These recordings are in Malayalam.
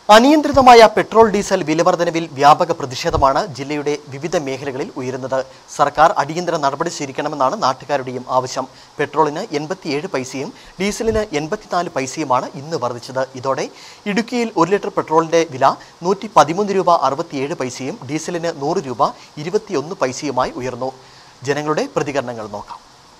അനിയന്ത്രിതമായ പെട്രോൾ ഡീസൽ വിലവർധനവിൽ വ്യാപക പ്രതിഷേധമാണ് ജില്ലയുടെ വിവിധ മേഖലകളിൽ ഉയരുന്നത് സർക്കാർ അടിയന്തര നടപടി സ്വീകരിക്കണമെന്നാണ് നാട്ടുകാരുടെയും ആവശ്യം പെട്രോളിന് എൺപത്തിയേഴ് പൈസയും ഡീസലിന് എൺപത്തിനാല് പൈസയുമാണ് ഇന്ന് വർദ്ധിച്ചത് ഇതോടെ ഇടുക്കിയിൽ ഒരു ലിറ്റർ പെട്രോളിന്റെ വില നൂറ്റി പതിമൂന്ന് രൂപ അറുപത്തിയേഴ് പൈസയും ഡീസലിന് നൂറ് രൂപ ഇരുപത്തിയൊന്ന് പൈസയുമായി ഉയർന്നു ജനങ്ങളുടെ പ്രതികരണങ്ങൾ നോക്കാം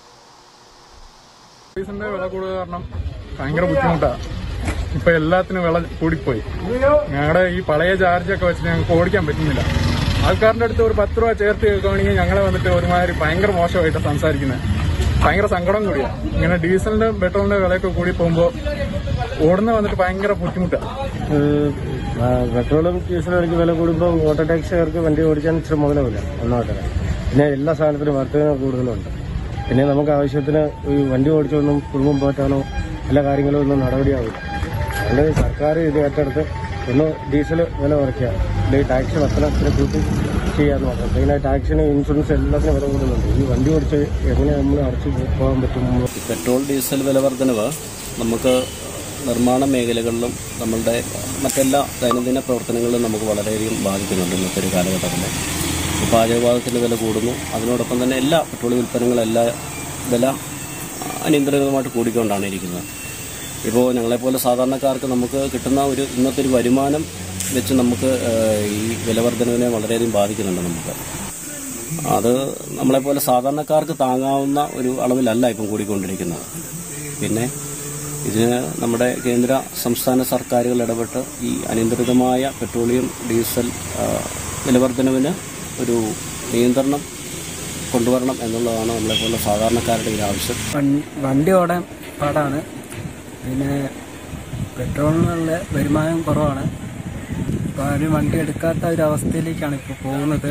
ഡീസലിന്റെ വില കൂടുതൽ കാരണം ഭയങ്കര ബുദ്ധിമുട്ടാ ഇപ്പൊ എല്ലാത്തിനും വില കൂടിപ്പോയി ഞങ്ങളുടെ ഈ പഴയ ചാർജൊക്കെ വെച്ച് ഞങ്ങൾക്ക് ഓടിക്കാൻ പറ്റുന്നില്ല ആൾക്കാരുടെ അടുത്ത് ഒരു പത്ത് രൂപ ചേർത്ത് കേൾക്കുകയാണെങ്കിൽ ഞങ്ങളെ വന്നിട്ട് ഒരുമാതിരി ഭയങ്കര മോശമായിട്ട് സംസാരിക്കുന്നത് ഭയങ്കര സങ്കടം കൂടിയാ ഇങ്ങനെ ഡീസലിന്റെ പെട്രോളിന്റെ വിലയൊക്കെ കൂടി പോകുമ്പോൾ ഓടുന്ന വന്നിട്ട് ഭയങ്കര ബുദ്ധിമുട്ടാണ് ഏഹ് ആ, പെട്രോളും ഡീസലും എനിക്ക് വില കൂടുമ്പോൾ ഓട്ടോ ടാക്സിക്കാർക്ക് വണ്ടി ഓടിക്കാൻ ഇച്ചിരി മുതലാവില്ല ഒന്നാമത്തെ കാര്യം. പിന്നെ എല്ലാ സാധനത്തിനും വർധന കൂടുതലുണ്ട് പിന്നെ നമുക്ക് ആവശ്യത്തിന് ഈ വണ്ടി ഓടിച്ചൊന്നും കുടുംബം പോറ്റാനോ എല്ലാ കാര്യങ്ങളും ഒന്നും നടപടിയാവില്ല അതുകൊണ്ട് സർക്കാർ ഇത് ഏറ്റെടുത്ത് ഒന്ന് ഡീസൽ വില കുറയ്ക്കുക അല്ലെങ്കിൽ ടാക്സി വർധനത്തിന് കൂട്ടി ചെയ്യാന്ന് നോക്കാം പിന്നെ ടാക്സിന് ഇൻഷുറൻസ് എല്ലാത്തിനും വില കൂടുന്നുണ്ട് ഈ വണ്ടി ഓടിച്ച് എങ്ങനെ നമ്മൾ അടച്ചു പോകാൻ പറ്റും പെട്രോൾ ഡീസൽ വില വർധനവ് നമുക്ക് നിർമ്മാണ മേഖലകളിലും നമ്മളുടെ മറ്റെല്ലാ ദൈനംദിന പ്രവർത്തനങ്ങളിലും നമുക്ക് വളരെയധികം ബാധിക്കുന്നുണ്ട് ഇന്നത്തെ ഒരു കാലഘട്ടത്തിൽ പാചകവാതത്തിൻ്റെ വില കൂടുന്നു അതിനോടൊപ്പം തന്നെ എല്ലാ പെട്രോളിയം ഉൽപ്പന്നങ്ങളെല്ലാം വില അനിയന്ത്രിതമായിട്ട് കൂടിക്കൊണ്ടാണ് ഇരിക്കുന്നത് ഇപ്പോൾ ഞങ്ങളെപ്പോലെ സാധാരണക്കാർക്ക് നമുക്ക് കിട്ടുന്ന ഒരു ഇന്നത്തെ ഒരു വരുമാനം വെച്ച് നമുക്ക് ഏഹ്, ഈ വിലവർധനവിനെ വളരെയധികം ബാധിക്കുന്നുണ്ട് നമുക്ക് അത് നമ്മളെപ്പോലെ സാധാരണക്കാർക്ക് താങ്ങാവുന്ന ഒരു അളവിലല്ല ഇപ്പം കൂടിക്കൊണ്ടിരിക്കുന്നത് പിന്നെ ഇതിന് നമ്മുടെ കേന്ദ്ര സംസ്ഥാന സർക്കാരുകൾ ഇടപെട്ട് ഈ അനിയന്ത്രിതമായ പെട്രോളിയം ഡീസൽ ആ, വിലവർധനവിന് ഒരു നിയന്ത്രണം കൊണ്ടുവരണം എന്നുള്ളതാണ് നമ്മളെപ്പോലെ സാധാരണക്കാരുടെ ഒരു ആവശ്യം വൺ- വണ്ടി ഓടാൻ പാടാണ് പിന്നെ പെട്രോളിനുള്ള വരുമാനം കുറവാണ് ഇപ്പോൾ ആരും വണ്ടി എടുക്കാത്ത ഒരു അവസ്ഥയിലേക്കാണ് ഇപ്പോൾ പോകുന്നത്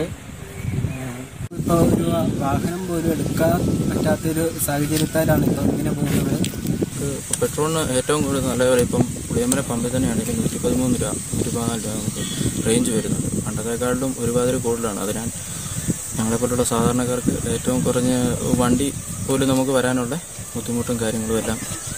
ഇപ്പോൾ ഒരു വാഹനം പോലും എടുക്കാൻ പറ്റാത്തൊരു സാഹചര്യത്താലാണ് ഇപ്പോൾ ഇങ്ങനെ പോകുന്നത് നമുക്ക് ഇപ്പോൾ പെട്രോളിന് ഏറ്റവും കൂടുതൽ നല്ല വില ഇപ്പം പുളിയമല പമ്പിൽ തന്നെയാണെങ്കിൽ നൂറ്റി പതിമൂന്ന് രൂപ നൂറ്റി പതിനാല് രൂപ നമുക്ക് റേഞ്ച് വരുന്നുണ്ട് പണ്ടത്തെക്കാളിലും ഒരുപാട് കൂടുതലാണ് അതിനാൽ ഞങ്ങളെപ്പോലുള്ള സാധാരണക്കാർക്ക് ഏറ്റവും കുറഞ്ഞ വണ്ടി പോലും നമുക്ക് വരാനുള്ള ബുദ്ധിമുട്ടും കാര്യങ്ങളും എല്ലാം